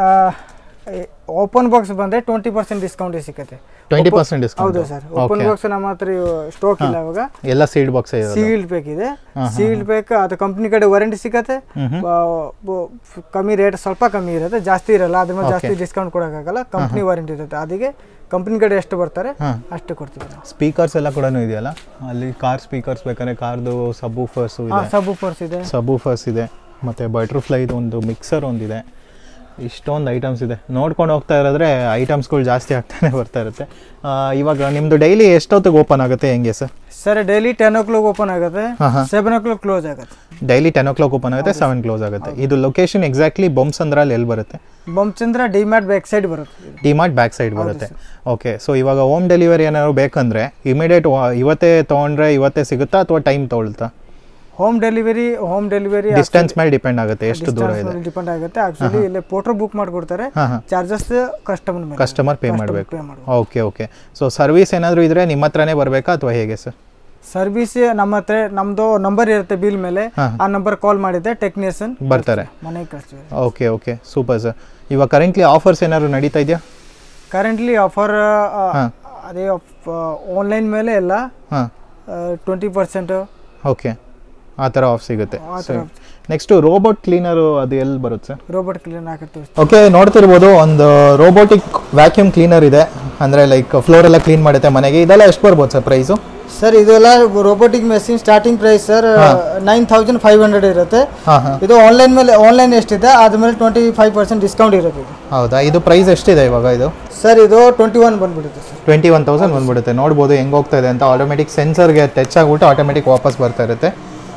ಓಪನ್ ಬಾಕ್ಸ್ ಬಂದರೆ ಟ್ವೆಂಟಿ ಪರ್ಸೆಂಟ್ ಡಿಸ್ಕೌಂಟ್ ಸಿಗುತ್ತೆ ಟ್ವೆಂಟಿ ಪರ್ಸೆಂಟ್ ಡಿಸ್ಕೌಂಟ್ ಹೌದು ಸರ್ ಓಪನ್ ಬಾಕ್ಸ್ ನಮ್ಮ ಹತ್ರ ಸ್ಟಾಕ್ ಇಲ್ಲ ಇವಾಗ ಎಲ್ಲ ಸೀಡ್ ಬಾಕ್ಸ್ ಇದೆ ಸೀಲ್ಡ್ ಪ್ಯಾಕ್ ಇದೆ ಸೀಲ್ಡ್ ಪ್ಯಾಕ್ ಅದು ಕಂಪ್ನಿ ಕಡೆ ವಾರಂಟಿ ಸಿಗತ್ತೆ ಬ- ಬ- ಕಮ್ಮಿ ರೇಟ್ ಸ್ವಲ್ಪ ಕಮ್ಮಿ ಇರುತ್ತೆ ಜಾಸ್ತಿ ಇರಲ್ಲ ಅದ್ರ ಮೇಲೆ ಜಾಸ್ತಿ ಡಿಸ್ಕೌಂಟ್ ಕೊಡೋಕ್ಕಾಗಲ್ಲ ಕಂಪ್ನಿ ವಾರಂಟಿ ಇರುತ್ತೆ ಅದಕ್ಕೆ ಕಂಪ್ನಿ ಕಡೆ ಎಷ್ಟು ಬರ್ತಾರೆ ಹಾಂ ಅಷ್ಟು ಕೊಡ್ತೀವಿ ನಾವು ಸ್ಪೀಕರ್ಸ್ ಎಲ್ಲ ಕೂಡ ಇದೆಯಲ್ಲ ಅಲ್ಲಿ ಕಾರ್ ಸ್ಪೀಕರ್ಸ್ ಬೇಕಾದ್ರೆ ಕಾರ್ದು ಸಬ್ ಫರ್ಸು ಹಾಂ ಇದೆ ಸಬ್ ಫೋರ್ಸ್ ಇದೆ ಸಬ್ ಫರ್ಸ್ ಇದೆ ಮತ್ತು ಬಟರ್ಫ್ಲೈದು ಒಂದು ಮಿಕ್ಸರ್ ಒಂದಿದೆ ಇಷ್ಟೊಂದು ಐಟಮ್ಸ್ ಇದೆ ನೋಡ್ಕೊಂಡು ಹೋಗ್ತಾ ಇರೋದ್ರೆ ಐಟಮ್ಸ್ಗಳು ಜಾಸ್ತಿ ಆಗ್ತಾನೆ ಬರ್ತಾ ಇರುತ್ತೆ ಆ, ಇವಾಗ ನಿಮ್ಮದು ಡೈಲಿ ಎಷ್ಟೊತ್ತಿಗೆ ಓಪನ್ ಆಗುತ್ತೆ ಹೆಂಗೆ sir sir daily ten o'clock open ಆಗುತ್ತೆ ಹಾಂ ಹಾಂ ಸೆವೆನ್ ಓ ಕ್ಲಾಕ್ ಕ್ಲೋಸ್ ಆಗುತ್ತೆ daily ten o'clock open ಆಗುತ್ತೆ ಸೆವೆನ್ ಕ್ಲೋಸ್ ಆಗುತ್ತೆ ಇದು ಲೊಕೇಶನ್ ಎಕ್ಸಾಕ್ಟ್ಲಿ ಬೊಮ್ಸಂದ್ರಲ್ಲಿ ಎಲ್ಲಿ ಬರುತ್ತೆ ಬೊಮ್ಚಂದ್ರ ಡಿಮ್ಯಾಟ್ ಬ್ಯಾಕ್ ಸೈಡ್ ಬರುತ್ತೆ ಡಿಮಾರ್ಟ್ ಬ್ಯಾಕ್ ಸೈಡ್ ಬರುತ್ತೆ ಓಕೆ ಸೊ ಇವಾಗ ಹೋಮ್ ಡೆಲಿವರಿ ಏನಾದ್ರು ಬೇಕಂದ್ರೆ ಇಮಿಡಿಯೇಟ್ ಇವತ್ತೇ ತೊಗೊಂಡ್ರೆ ಇವತ್ತೇ ಸಿಗುತ್ತಾ ಅಥವಾ ಟೈಮ್ ತೊಗೊಳ್ತಾ home delivery home delivery distance ಮೇಲೆ ಡಿಪೆಂಡ್ ಆಗುತ್ತೆ ಎಷ್ಟು ದೂರ ಇದೆ ಡಿಪೆಂಡ್ ಆಗುತ್ತೆ ಆಕ್ಚುಲಿ ಇಲ್ಲಿ ಪೋಟ್ರ್ ಬುಕ್ ಮಾಡಿಕೊಡ್ತಾರೆ ಹಾಂ ಹಾಂ ಚಾರ್ಜಸ್ ಕಸ್ಟಮರ್ ಮೇಲೆ ಕಸ್ಟಮರ್ ಪೇ ಮಾಡಬೇಕು ಪೇ ಮಾಡಬೇಕು ಓಕೆ ಓಕೆ ಸೊ ಸರ್ವಿಸ್ ಏನಾದರೂ ಇದ್ರೆ ನಿಮ್ಮ ಹತ್ರನೇ ಬರಬೇಕಾ ಅಥವಾ ಹೇಗೆ ಸರ್ ಸರ್ವಿಸ್ ನಮ್ಮ ಹತ್ರ ನಮ್ದು ನಂಬರ್ ಇರುತ್ತೆ ಬಿಲ್ ಮೇಲೆ ಹಾಂ. ಆ ನಂಬರ್ ಕಾಲ್ ಮಾಡಿದ್ರೆ ಟೆಕ್ನಿಷಿಯನ್ ಬರ್ತಾರೆ ಮನೆಗೆ ಕಳಿಸ್ತೀವಿ ಓಕೆ ಓಕೆ ಸೂಪರ್ ಸರ್ ಇವಾಗ ಕರೆಂಟ್ಲಿ ಆಫರ್ಸ್ ಏನಾದ್ರು ನಡೀತಾ ಇದೆಯಾ ಕರೆಂಟ್ಲಿ ಆಫರ್ ಹಾಂ. ಅದೇ ಆನ್ಲೈನ್ ಮೇಲೆ ಎಲ್ಲ ಹಾಂ ಟ್ವೆಂಟಿ ಪರ್ಸೆಂಟ್ ಓಕೆ ಆ ಥರ ಆಫ್ ಸಿಗುತ್ತೆ ಆ ಥರ ನೆಕ್ಸ್ಟು ರೋಬೋಟ್ ಕ್ಲೀನರು ಅದು ಎಲ್ಲಿ ಬರುತ್ತೆ ಸರ್ ರೋಬೋಟ್ ಕ್ಲೀನ್ ಹಾಕಿರ್ತೀವಿ ಓಕೆ ನೋಡ್ತಿರ್ಬೋದು ಒಂದು ರೋಬೋಟಿಕ್ ವ್ಯಾಕ್ಯೂಮ್ ಕ್ಲೀನರ್ ಇದೆ ಅಂದರೆ ಲೈಕ್ ಫ್ಲೋರ್ ಎಲ್ಲ ಕ್ಲೀನ್ ಮಾಡುತ್ತೆ ಮನೆಗೆ ಇದೆಲ್ಲ ಎಷ್ಟು ಬರ್ಬೋದು ಸರ್ ಪ್ರೈಸು ಸರ್ ಇದೆಲ್ಲ robotic machine starting price sir nine thousand five hundred ಇರುತ್ತೆ ಹಾಂ ಹಾಂ ಇದು ಆನ್ಲೈನ್ ಮೇಲೆ ಆನ್ಲೈನ್ ಎಷ್ಟಿದೆ ಆದ್ಮೇಲೆ ಟ್ವೆಂಟಿ ಫೈವ್ ಪರ್ಸೆಂಟ್ ಡಿಸ್ಕೌಂಟ್ ಇರುತ್ತೆ ಇದು ಹೌದಾ ಇದು ಪ್ರೈಸ್ ಎಷ್ಟಿದೆ ಇವಾಗ ಇದು ಸರ್ ಇದು ಟ್ವೆಂಟಿ ಒನ್ ಬಂದ್ಬಿಡುತ್ತೆ ಸರ್ ಟ್ವೆಂಟಿ ಒನ್ ತೌಸಂಡ್ ಬಂದ್ಬಿಡುತ್ತೆ ನೋಡ್ಬೋದು ಹೆಂಗೆ ಹೋಗ್ತಾ ಇದೆ ಅಂತ ಆಟೋಮೆಟಿಕ್ ಸೆನ್ಸರ್ಗೆ ಟಚ್ ಆಗಿಬಿಟ್ಟು ಆಟೋಮೆಟಿಕ್ ವಾಪಸ್ ಬರ್ತಾ ಇರುತ್ತೆ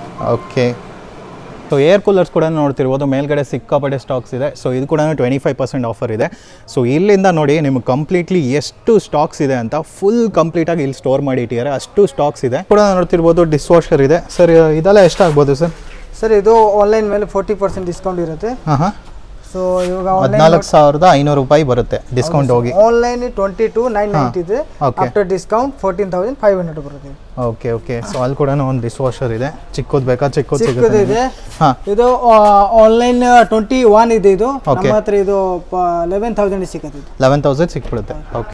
ಓಕೆ ಸೊ ಏರ್ ಕೂಲರ್ಸ್ ಕೂಡ ನೋಡ್ತಿರ್ಬೋದು ಮೇಲ್ಗಡೆ ಸಿಕ್ಕಾಪಟ್ಟೆ ಸ್ಟಾಕ್ಸ್ ಇದೆ ಸೊ ಇದು ಕೂಡ ಟ್ವೆಂಟಿ ಫೈವ್ ಪರ್ಸೆಂಟ್ ಆಫರ್ ಇದೆ ಸೊ ಇಲ್ಲಿಂದ ನೋಡಿ ನಿಮ್ಗೆ ಕಂಪ್ಲೀಟ್ಲಿ ಎಷ್ಟು ಸ್ಟಾಕ್ಸ್ ಇದೆ ಅಂತ ಫುಲ್ ಕಂಪ್ಲೀಟಾಗಿ ಇಲ್ಲಿ ಸ್ಟೋರ್ ಮಾಡಿ ಇಟ್ಟಿದ್ದಾರೆ ಅಷ್ಟು ಸ್ಟಾಕ್ಸ್ ಇದೆ ಕೂಡ ನೋಡ್ತಿರ್ಬೋದು ಡಿಶ್ ವಾಷರ್ ಇದೆ ಸರ್ ಇದೆಲ್ಲ ಎಷ್ಟಾಗ್ಬೋದು ಸರ್ ಸರ್ ಇದು ಆನ್ಲೈನ್ ಮೇಲೆ ಫೋರ್ಟಿ ಪರ್ಸೆಂಟ್ ಡಿಸ್ಕೌಂಟ್ ಇರುತ್ತೆ ಹಾಂ ಹಾಂ ಸೊ ಇವಾಗ ಆನ್ಲೈನ್ ಹದಿನಾಲ್ಕು ಸಾವಿರದ ಐನೂರು ರೂಪಾಯಿ ಬರುತ್ತೆ ಡಿಸ್ಕೌಂಟ್ ಹೋಗಿ online twenty two nine ninety ಇದೆ Okay. After discount fourteen thousand five hundred ಬರುತ್ತೆ ಓಕೆ ಓಕೆ ಸೊ ಅಲ್ಲಿ ಕೂಡ ಒಂದು ಡಿಶ್ ವಾಷರ್ ಇದೆ ಚಿಕ್ಕದು ಬೇಕಾ ಚಿಕ್ಕದು ಚಿಕ್ಕದು ಸಿಗುತ್ತೆ ಇದೆ ಹಾಂ ಇದು ಆನ್ಲೈನ್ ಟ್ವೆಂಟಿ ಒನ್ ಇದೆ ಇದು Okay. ನಮ್ಮ ಹತ್ರ ಇದು ಲೆವೆನ್ ತೌಸಂಡ್ ಸಿಗುತ್ತೆ ಇದು ಲೆವೆನ್ ತೌಸಂಡ್ ಸಿಕ್ಬಿಡುತ್ತೆ ಓಕೆ